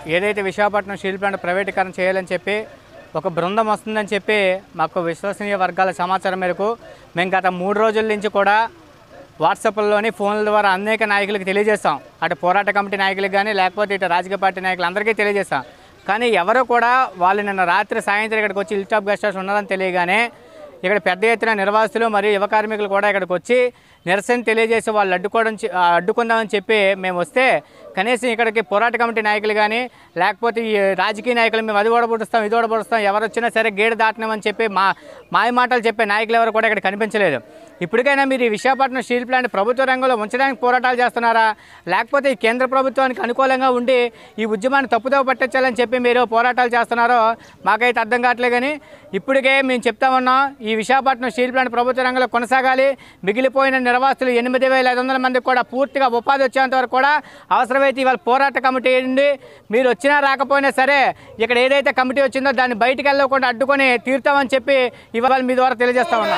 ఏదైతే Visakhapatnam steel plant ప్రైవేటీకరణ చేయాలని చెప్పి ఒక బృందం వస్తుందని చెప్పి మాకు విశ్వసనీయ వర్గాల సమాచారం మేరకు మేము గత మూడు రోజుల నుంచి కూడా వాట్సాప్లోని ఫోన్ల ద్వారా అనేక నాయకులకు తెలియజేస్తాం అటు పోరాట కమిటీ నాయకులకు కానీ లేకపోతే ఇటు రాజకీయ పార్టీ నాయకులు అందరికీ తెలియజేస్తాం కానీ ఎవరు కూడా వాళ్ళు నిన్న రాత్రి సాయంత్రం ఇక్కడికి వచ్చి హిల్ టాప్ గెస్ట్ హౌస్ ఉన్నారని తెలియగానే ఇక్కడ పెద్ద ఎత్తున నిర్వాసితులు మరియు యువ కార్మికులు కూడా ఇక్కడికి వచ్చి నిరసన తెలియజేసి వాళ్ళు అడ్డుకోవడం చె- ఆ, అడ్డుకుందామని చెప్పి మేము వస్తే కనీసం ఇక్కడికి పోరాట కమిటీ నాయకులు కానీ లేకపోతే ఈ రాజకీయ నాయకులు మేము అది ఓడబొడుస్తాం ఇది ఓడబొడుస్తాం ఎవరు వచ్చినా సరే గేడు దాటనమని చెప్పి మా మాయ మాటలు చెప్పే నాయకులు ఎవరు కూడా ఇక్కడ కనిపించలేదు ఇప్పటికైనా మీరు ఈ విశాఖపట్నం స్టీల్ ప్లాంట్ ప్రభుత్వ రంగంలో ఉంచడానికి పోరాటాలు చేస్తున్నారా లేకపోతే ఈ కేంద్ర ప్రభుత్వానికి అనుకూలంగా ఉండి ఈ ఉద్యమాన్ని తప్పుదోవ పట్టించాలని చెప్పి మీరు పోరాటాలు చేస్తున్నారో మాకైతే అర్థం కావట్లేదు కానీ ఇప్పటికే మేము చెప్తా ఉన్నాం ఈ విశాఖపట్నం స్టీల్ ప్లాంట్ ప్రభుత్వ రంగంలో కొనసాగాలి మిగిలిపోయిన నిర్వాసితులు ఎనిమిది వేల ఐదు వందల మందికి కూడా పూర్తిగా ఉపాధి వచ్చేంత వరకు కూడా అవసరమైతే ఇవాళ పోరాట కమిటీ ఉండి మీరు వచ్చినా రాకపోయినా సరే ఇక్కడ ఏదైతే కమిటీ వచ్చిందో దాన్ని బయటికి వెళ్ళకుండా అడ్డుకొని తీరుతామని చెప్పి ఇవాళ మీ ద్వారా తెలియజేస్తా ఉన్నాం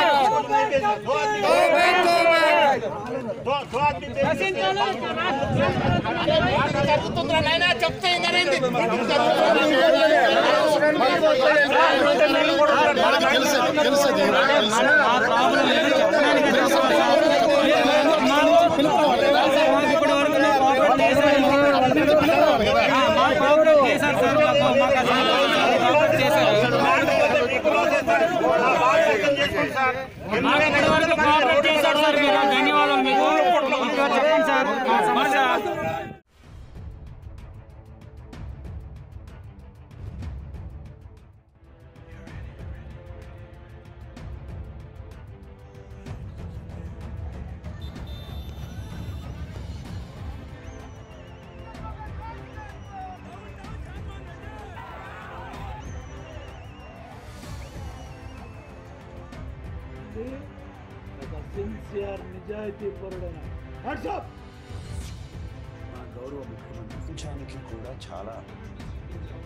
ధన్యవాదాలు మీకు ఇంకా చెప్పండి సార్ మా సమస్య ఒక సిన్సియర్ నిజాయితీ పరుడైన మా గౌరవ ముఖ్యమంత్రి ప్రపంచానికి కూడా చాలా